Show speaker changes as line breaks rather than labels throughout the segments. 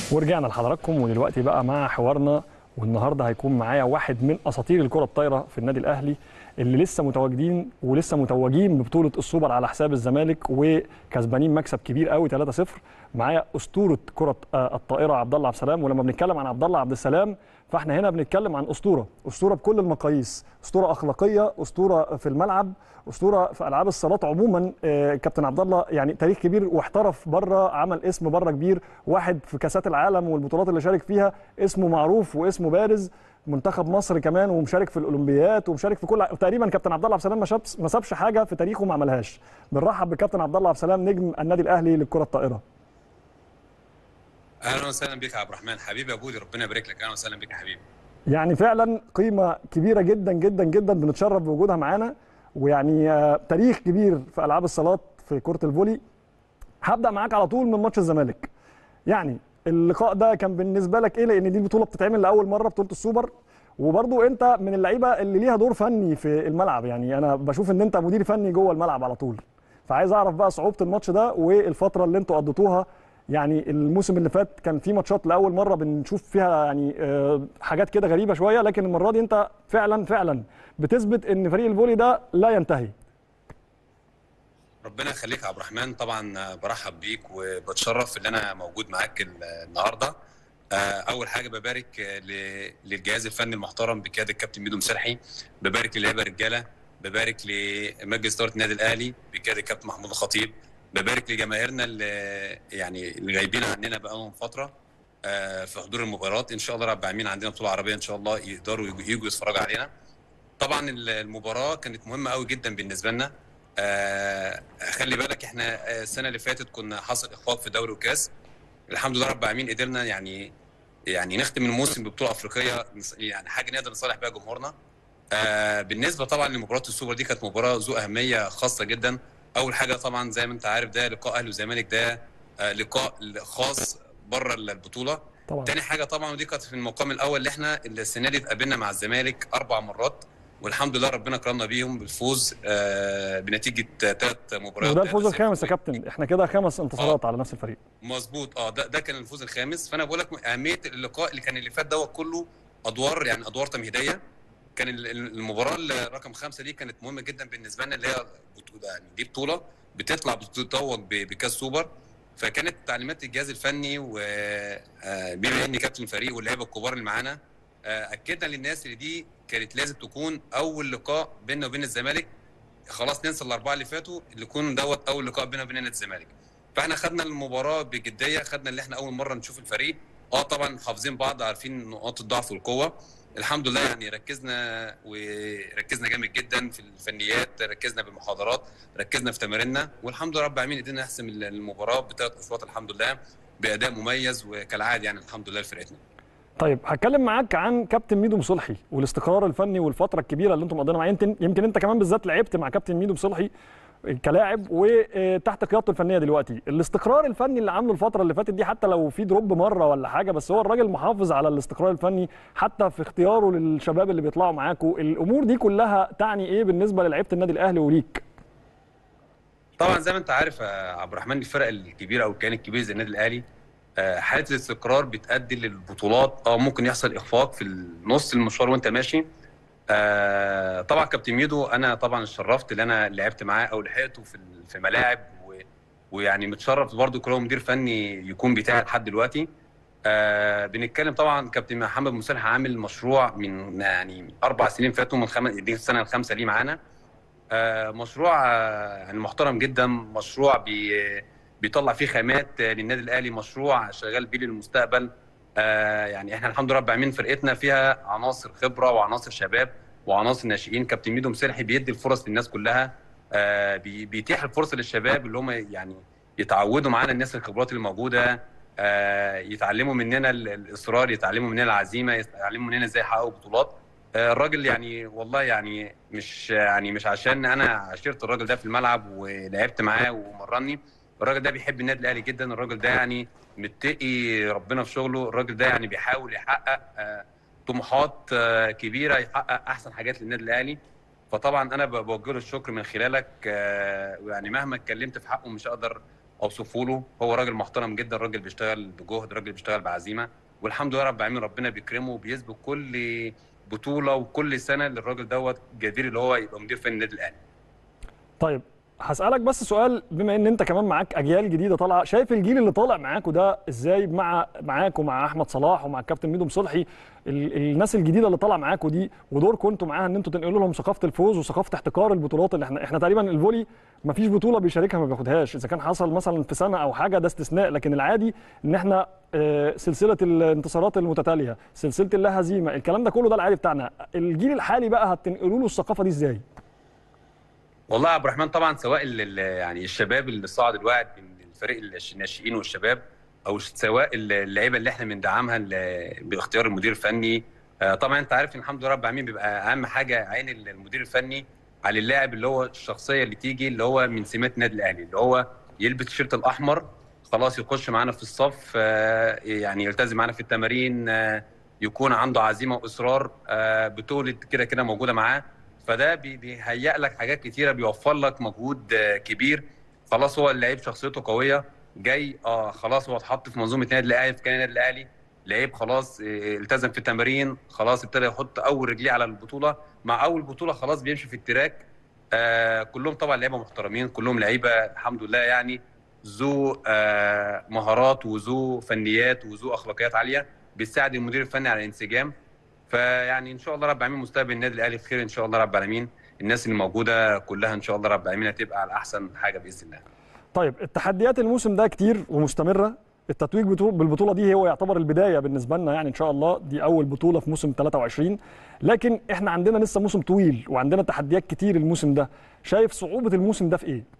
ورجعنا لحضراتكم ودلوقتي بقى مع حوارنا والنهارده هيكون معايا واحد من اساطير الكره الطايره في النادي الاهلي اللي لسه متواجدين ولسه متوجين ببطوله السوبر على حساب الزمالك وكسبانين مكسب كبير قوي 3-0 معايا اسطوره كره آه، الطائره عبد الله عبد السلام ولما بنتكلم عن عبد الله عبد السلام فاحنا هنا بنتكلم عن اسطوره اسطوره بكل المقاييس اسطوره اخلاقيه اسطوره في الملعب اسطوره في العاب الصالات عموما آه، كابتن عبد الله يعني تاريخ كبير واحترف بره عمل اسم بره كبير واحد في كاسات العالم والبطولات اللي شارك فيها اسمه معروف واسمه بارز منتخب مصر كمان ومشارك في الاولمبيات ومشارك في كل تقريبا كابتن عبد الله عبد السلام ما شابش- ما سابش حاجه في تاريخه ما عملهاش بنرحب بكابتن عبد الله عبد السلام نجم النادي الاهلي للكره الطائره
اهلا وسهلا بك يا عبد الرحمن حبيبي يا بودي ربنا يبارك لك اهلا وسهلا بك يا حبيبي
يعني فعلا قيمه كبيره جدا جدا جدا بنتشرف بوجودها معانا ويعني آه، تاريخ كبير في العاب الصالات في كره الفولي هبدا معاك على طول من ماتش الزمالك يعني اللقاء ده كان بالنسبه لك ايه لان دي بطوله بتتعمل لاول مره بطوله السوبر وبرضو انت من اللعيبه اللي ليها دور فني في الملعب يعني انا بشوف ان انت مدير فني جوه الملعب على طول فعايز اعرف بقى صعوبه الماتش ده والفتره اللي انتوا قضيتوها يعني الموسم اللي فات كان في ماتشات لاول مره بنشوف فيها يعني آه، حاجات كده غريبه شويه لكن المره دي انت فعلا فعلا بتثبت ان فريق الفولي ده لا ينتهي
ربنا يخليك يا عبد الرحمن طبعا برحب بيك وبتشرف ان انا موجود معاك ال- النهارده آه، اول حاجه ببارك آه، ل- للجهاز الفني المحترم بقياده الكابتن ميدو مسرحي ببارك للعيبه رجاله ببارك لمجلس اداره النادي الاهلي بقياده الكابتن محمود الخطيب ببارك لجماهيرنا اللي يعني اللي غايبين عننا بقالهم فتره آه، في حضور المباراه ان شاء الله رب العالمين عندنا بطوله عربيه ان شاء الله يقدروا يجوا يجوا يتفرجوا علينا طبعا المباراه كانت مهمه قوي جدا بالنسبه لنا آه، خلي بالك احنا آه، السنه اللي فاتت كنا حصل اخفاق في دوري وكاس الحمد لله رب العالمين قدرنا يعني يعني نختم الموسم ببطوله افريقيه نص- يعني حاجه نقدر نصالح بيها جمهورنا آه، بالنسبه طبعا لمباراه السوبر دي كانت مباراه ذو اهميه خاصه جدا اول حاجه طبعا زي ما انت عارف ده لقاء اهلي وزمالك ده آه، لقاء خاص بره البطوله
طبعا
تاني حاجه طبعا ودي كانت في المقام الاول اللي احنا اللي السنه دي اتقابلنا مع الزمالك اربع مرات والحمد لله ربنا كرمنا بيهم بالفوز آه، بنتيجه ثلاث مباريات
وده الفوز
3-0.
الخامس يا كابتن احنا كده خمس انتصارات على نفس الفريق
مظبوط اه ده ده كان الفوز الخامس فانا بقول لك اهميه اللقاء اللي كان اللي فات دوت كله ادوار يعني ادوار تمهيديه كان ال- ال- المباراه اللي رقم خمسه دي كانت مهمه جدا بالنسبه لنا اللي هي بطوله يعني دي بطوله بتطلع بتتوج ب- بكاس سوبر فكانت تعليمات الجهاز الفني وبما اني كابتن الفريق واللعيبه الكبار اللي معانا آه، اكدنا للناس اللي دي كانت لازم تكون اول لقاء بيننا وبين الزمالك خلاص ننسى الاربعه اللي فاتوا اللي يكون دوت اول لقاء بيننا وبين نادي الزمالك فاحنا خدنا المباراه بجديه خدنا اللي احنا اول مره نشوف الفريق اه طبعا حافظين بعض عارفين نقاط الضعف والقوه الحمد لله يعني ركزنا وركزنا جامد جدا في الفنيات ركزنا بالمحاضرات ركزنا في تماريننا والحمد لله رب العالمين قدرنا نحسم المباراه بثلاث اشواط الحمد لله باداء مميز وكالعاده يعني الحمد لله لفرقتنا
طيب هتكلم معاك عن كابتن ميدو مصلحي والاستقرار الفني والفتره الكبيره اللي انتم مقضينها معاه يمكن يمكن انت كمان بالذات لعبت مع كابتن ميدو مصلحي كلاعب وتحت قيادته الفنيه دلوقتي الاستقرار الفني اللي عامله الفتره اللي فاتت دي حتى لو في دروب مره ولا حاجه بس هو الراجل محافظ على الاستقرار الفني حتى في اختياره للشباب اللي بيطلعوا معاكم الامور دي كلها تعني ايه بالنسبه للعيبه النادي الاهلي وليك
طبعا زي ما انت عارف يا عبد الرحمن الفرق الكبيره او الكيان الكبير زي النادي الاهلي آه، حاله الاستقرار بتؤدي للبطولات اه ممكن يحصل اخفاق في نص المشوار وانت ماشي آه، طبعا كابتن ميدو انا طبعا اتشرفت ان انا لعبت معاه او لحقته في في ملاعب و- ويعني متشرف برضو كل هو مدير فني يكون بتاعي لحد دلوقتي آه بنتكلم طبعا كابتن محمد مسلح عامل مشروع من يعني اربع سنين فاتوا من خمس دي السنه الخامسه ليه معانا آه، مشروع آه، يعني محترم جدا مشروع بي بيطلع فيه خامات آه، للنادي الاهلي مشروع شغال بيه للمستقبل آه، يعني احنا الحمد لله رب العالمين فرقتنا فيها عناصر خبره وعناصر شباب وعناصر ناشئين كابتن ميدو مسلحي بيدي الفرص للناس كلها آه، بي- بيتيح الفرصه للشباب اللي هم يعني يتعودوا معانا الناس الخبرات اللي موجوده آه، يتعلموا مننا ال- الاصرار يتعلموا مننا العزيمه يتعلموا مننا ازاي يحققوا بطولات آه، الراجل يعني والله يعني مش يعني مش عشان انا عشرت الراجل ده في الملعب ولعبت معاه ومرني الراجل ده بيحب النادي الاهلي جدا الراجل ده يعني متقي ربنا في شغله الراجل ده يعني بيحاول يحقق آه، طموحات آه، كبيره يحقق احسن حاجات للنادي الاهلي فطبعا انا ب- بوجه له الشكر من خلالك آه، يعني مهما اتكلمت في حقه مش هقدر اوصفه له هو راجل محترم جدا راجل بيشتغل بجهد راجل بيشتغل بعزيمه والحمد لله رب العالمين ربنا بيكرمه وبيسبق كل بطوله وكل سنه للراجل دوت جدير اللي هو يبقى مدير فني النادي الاهلي
طيب هسألك بس سؤال بما ان انت كمان معاك اجيال جديده طالعه شايف الجيل اللي طالع معاكوا ده ازاي مع معاك ومع احمد صلاح ومع الكابتن ميدو مصلحي ال... الناس الجديده اللي طالعه معاكوا دي ودوركم انتوا معاها ان انتوا تنقلوا لهم ثقافه الفوز وثقافه احتكار البطولات اللي احنا احنا تقريبا الفولي ما فيش بطوله بيشاركها ما بياخدهاش اذا كان حصل مثلا في سنه او حاجه ده استثناء لكن العادي ان احنا آه، سلسله الانتصارات المتتاليه سلسله اللا هزيمه الكلام ده كله ده العادي بتاعنا الجيل الحالي بقى هتنقلوا له الثقافه دي ازاي
والله يا عبد الرحمن طبعا سواء ال- ال- يعني الشباب اللي صاعد الواحد من الفريق الش- الناشئين والشباب او سواء ال- اللعيبه اللي احنا بندعمها ل- باختيار المدير الفني آه، طبعا انت عارف ان الحمد لله رب العالمين بيبقى اهم حاجه عين ال- المدير الفني على اللاعب اللي هو الشخصيه اللي تيجي اللي هو من سمات النادي الاهلي اللي هو يلبس التيشيرت الاحمر خلاص يخش معانا في الصف آه، يعني يلتزم معانا في التمارين آه، يكون عنده عزيمه واصرار آه، بطوله كده كده موجوده معاه فده بي- بيهيئ لك حاجات كتيره بيوفر لك مجهود آه، كبير خلاص هو اللعيب شخصيته قويه جاي اه خلاص هو اتحط في منظومه نادي الاهلي في كيان النادي الاهلي لعيب خلاص آه، التزم في التمارين خلاص ابتدى يحط اول رجليه على البطوله مع اول بطوله خلاص بيمشي في التراك آه كلهم طبعا لعيبه محترمين كلهم لعيبه الحمد لله يعني ذو آه مهارات وذو فنيات وذو اخلاقيات عاليه بتساعد المدير الفني على الانسجام فيعني ان شاء الله رب العالمين مستقبل النادي الاهلي خير ان شاء الله رب العالمين الناس اللي موجوده كلها ان شاء الله رب العالمين هتبقى على احسن حاجه باذن الله
طيب التحديات الموسم ده كتير ومستمره التتويج بطو- بالبطوله دي هو يعتبر البدايه بالنسبه لنا يعني ان شاء الله دي اول بطوله في موسم 23 لكن احنا عندنا لسه موسم طويل وعندنا تحديات كتير الموسم ده شايف صعوبه الموسم ده في ايه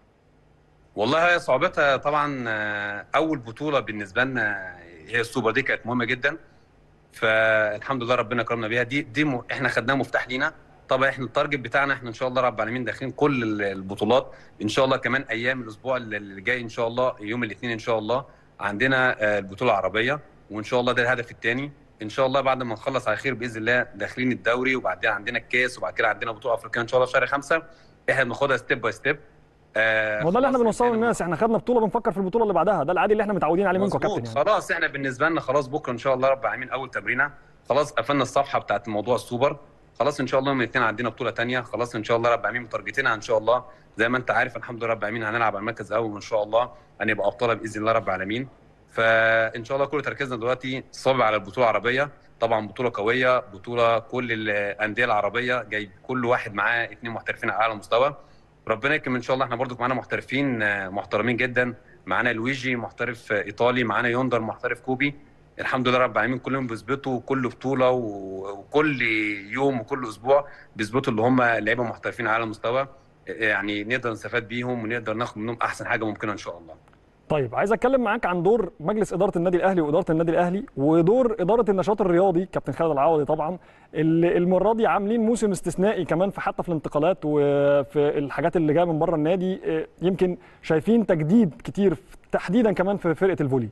والله هي صعوبتها طبعا آه، اول بطوله بالنسبه لنا هي السوبر دي كانت مهمه جدا فالحمد لله ربنا كرمنا بيها دي دي م... احنا خدناها مفتاح لينا طبعا احنا التارجت بتاعنا احنا ان شاء الله رب العالمين داخلين كل ال- البطولات ان شاء الله كمان ايام الاسبوع اللي جاي ان شاء الله يوم الاثنين ان شاء الله عندنا آه، البطوله العربيه وان شاء الله ده الهدف الثاني ان شاء الله بعد ما نخلص على خير باذن الله داخلين الدوري وبعدين عندنا الكاس وبعد كده عندنا بطوله افريقيه ان شاء الله في شهر خمسه احنا بناخدها ستيب باي ستيب
ما هو ده اللي احنا بنوصله للناس احنا خدنا بطوله بنفكر في البطوله اللي بعدها ده العادي اللي احنا متعودين عليه منكم يا
مظبوط.
كابتن يعني
خلاص احنا بالنسبه لنا خلاص بكره ان شاء الله رب العالمين اول تمرينه خلاص قفلنا الصفحه بتاعت موضوع السوبر خلاص ان شاء الله يوم الاثنين عندنا بطوله تانية خلاص ان شاء الله رب العالمين متارجتينها ان شاء الله زي ما انت عارف الحمد لله رب العالمين هنلعب على المركز الاول وان شاء الله هنبقى ابطال باذن الله رب العالمين فان شاء الله كل تركيزنا دلوقتي صابع على البطوله العربيه طبعا بطوله قويه بطوله كل الانديه العربيه جاي كل واحد معاه اثنين محترفين على اعلى مستوى ربنا يكرم ان شاء الله احنا برضو معانا محترفين آه، محترمين جدا معانا لويجي محترف آه، ايطالي معانا يوندر محترف كوبي الحمد لله رب العالمين كلهم بيثبتوا كل بطوله و- وكل يوم وكل اسبوع بيثبتوا اللي هم لعيبه محترفين على مستوى يعني نقدر نستفاد بيهم ونقدر ناخد منهم احسن حاجه ممكنه ان شاء الله
طيب عايز اتكلم معاك عن دور مجلس اداره النادي الاهلي واداره النادي الاهلي ودور اداره النشاط الرياضي كابتن خالد العوضي طبعا اللي المره دي عاملين موسم استثنائي كمان في حتى في الانتقالات وفي الحاجات اللي جايه من بره النادي اه، يمكن شايفين تجديد كتير في- تحديدا كمان في فرقه الفولي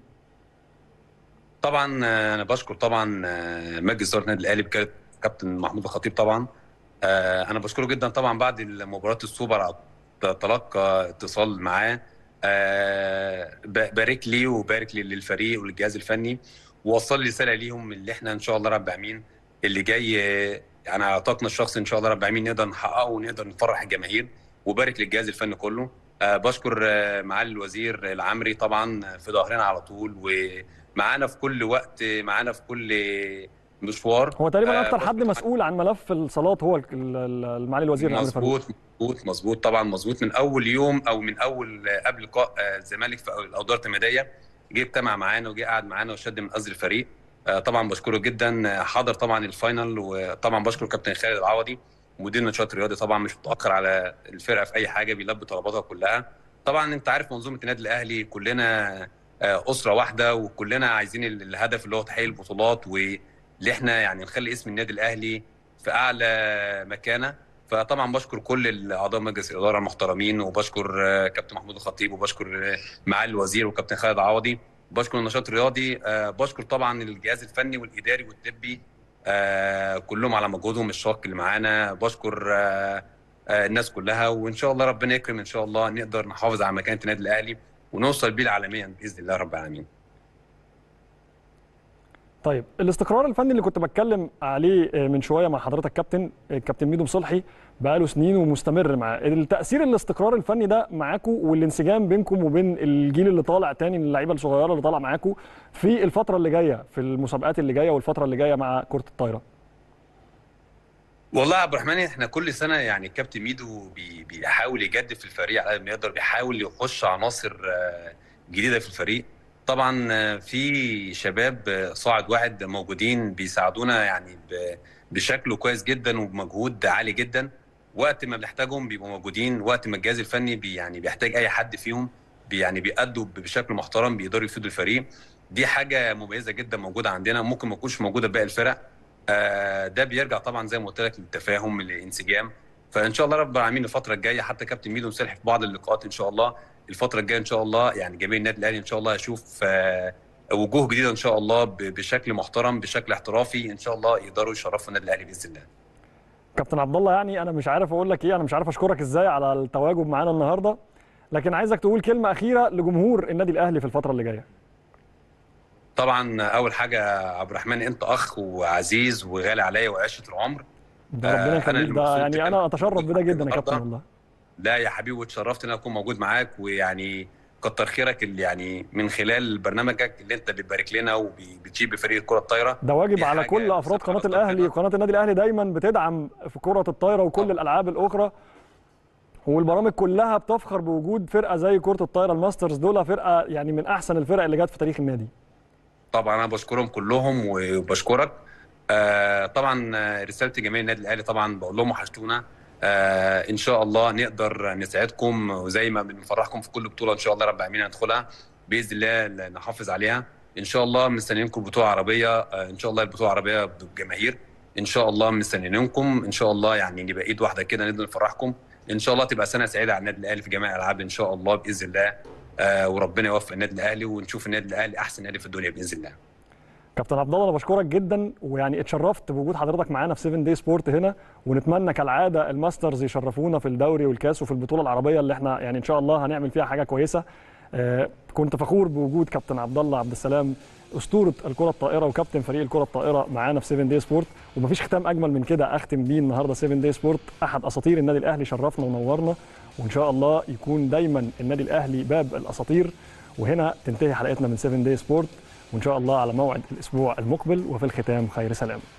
طبعا آه، انا بشكر طبعا آه، مجلس اداره النادي الاهلي بكابتن كابتن محمود الخطيب طبعا آه، انا بشكره جدا طبعا بعد مباراه السوبر على تلقى اتصال معاه آه، ب- بارك لي وبارك لي للفريق وللجهاز الفني ووصل لي رساله ليهم اللي احنا ان شاء الله رب العالمين اللي جاي آه، يعني على طاقنا الشخصي ان شاء الله رب العالمين نقدر نحققه ونقدر نفرح الجماهير وبارك للجهاز الفني كله آه، بشكر آه، معالي الوزير العمري طبعا في ظهرنا على طول ومعانا في كل وقت معانا في كل مشوار
هو تقريبا
آه،
اكتر حد
بشكر
مسؤول عن ملف الصالات هو ال- ال- المعالي الوزير العمري فاروق
مظبوط مظبوط مظبوط طبعا مظبوط من اول يوم او من اول آه، قبل لقاء آه، الزمالك في الاوضاع التمهيديه جه اجتمع معانا وجه قعد معانا وشد من ازر الفريق آه، طبعا بشكره جدا آه، حضر طبعا الفاينل وطبعا بشكر كابتن خالد العوضي مدير النشاط الرياضي طبعا مش متاخر على الفرقه في اي حاجه بيلبي طلباتها كلها طبعا انت عارف منظومه النادي الاهلي كلنا آه، اسره واحده وكلنا عايزين ال- الهدف اللي هو تحقيق البطولات واللي احنا يعني نخلي اسم النادي الاهلي في اعلى مكانه فطبعا بشكر كل اعضاء مجلس الاداره المحترمين وبشكر آه، كابتن محمود الخطيب وبشكر آه، معالي الوزير وكابتن خالد عوضي بشكر النشاط الرياضي آه، بشكر طبعا الجهاز الفني والاداري والطبي آه، كلهم على مجهودهم الشاق اللي معانا بشكر آه، آه، الناس كلها وان شاء الله ربنا يكرم ان شاء الله نقدر نحافظ على مكانه النادي الاهلي ونوصل بيه العالميا باذن الله رب العالمين
طيب الاستقرار الفني اللي كنت بتكلم عليه من شويه مع حضرتك كابتن الكابتن ميدو مصلحي بقاله سنين ومستمر معاه التاثير الاستقرار الفني ده معاكم والانسجام بينكم وبين الجيل اللي طالع تاني من اللعيبه الصغيره اللي طالع معاكم في الفتره اللي جايه في المسابقات اللي جايه والفتره اللي جايه مع كره الطايره
والله يا عبد الرحمن احنا كل سنه يعني الكابتن ميدو بي بيحاول يجدد في الفريق على قد ما يقدر بيحاول يخش عناصر جديده في الفريق طبعا في شباب صاعد واحد موجودين بيساعدونا يعني بشكل كويس جدا وبمجهود عالي جدا وقت ما بنحتاجهم بيبقوا موجودين وقت ما الجهاز الفني بي يعني بيحتاج اي حد فيهم بي يعني بيأدوا بشكل محترم بيقدروا يفيدوا الفريق دي حاجه مميزه جدا موجوده عندنا ممكن ما تكونش موجوده في باقي الفرق آه ده بيرجع طبعا زي ما قلت لك للتفاهم للانسجام فان شاء الله رب العالمين الفتره الجايه حتى كابتن ميدو مسلح في بعض اللقاءات ان شاء الله الفتره الجايه ان شاء الله يعني جميع النادي الاهلي ان شاء الله هيشوف آه وجوه جديده ان شاء الله بشكل محترم بشكل احترافي ان شاء الله يقدروا يشرفوا النادي الاهلي باذن الله
كابتن عبد الله يعني انا مش عارف اقول لك ايه انا مش عارف اشكرك ازاي على التواجد معانا النهارده لكن عايزك تقول كلمه اخيره لجمهور النادي الاهلي في الفتره اللي جايه
طبعا اول حاجه عبد الرحمن انت اخ وعزيز وغالي عليا وعشره العمر
ده ربنا يخليك ده يعني انا اتشرف بده جدا يا كابتن والله
لا يا حبيبي واتشرفت ان اكون موجود معاك ويعني كتر خيرك اللي يعني من خلال برنامجك اللي انت بتبارك لنا وبتجيب بفريق الكره الطايره
ده واجب على كل افراد قناه الاهلي وقناه النادي الاهلي دايما بتدعم في كره الطايره وكل طبعا. الالعاب الاخرى والبرامج كلها بتفخر بوجود فرقه زي كره الطايره الماسترز دول فرقه يعني من احسن الفرق اللي جت في تاريخ النادي
طبعا انا بشكرهم كلهم وبشكرك آه طبعا رساله جماهير النادي الاهلي طبعا بقول لهم وحشتونا آه ان شاء الله نقدر نساعدكم وزي ما بنفرحكم في كل بطوله ان شاء الله رب العالمين ندخلها باذن الله نحافظ عليها ان شاء الله مستنيينكم بطوله عربيه آه ان شاء الله البطوله العربيه بالجماهير ان شاء الله مستنيينكم ان شاء الله يعني نبقى ايد واحده كده نقدر نفرحكم ان شاء الله تبقى سنه سعيده على النادي الاهلي في جميع الالعاب ان شاء الله باذن الله آه وربنا يوفق النادي الاهلي ونشوف النادي الاهلي احسن نادي في الدنيا باذن الله
كابتن عبد الله انا بشكرك جدا ويعني اتشرفت بوجود حضرتك معانا في 7 داي سبورت هنا ونتمنى كالعاده الماسترز يشرفونا في الدوري والكاس وفي البطوله العربيه اللي احنا يعني ان شاء الله هنعمل فيها حاجه كويسه آه كنت فخور بوجود كابتن عبد الله عبد السلام اسطوره الكره الطائره وكابتن فريق الكره الطائره معانا في 7 داي سبورت ومفيش ختام اجمل من كده اختم بيه النهارده 7 داي سبورت احد اساطير النادي الاهلي شرفنا ونورنا وان شاء الله يكون دايما النادي الاهلي باب الاساطير وهنا تنتهي حلقتنا من 7 داي سبورت وان شاء الله على موعد الاسبوع المقبل وفي الختام خير سلام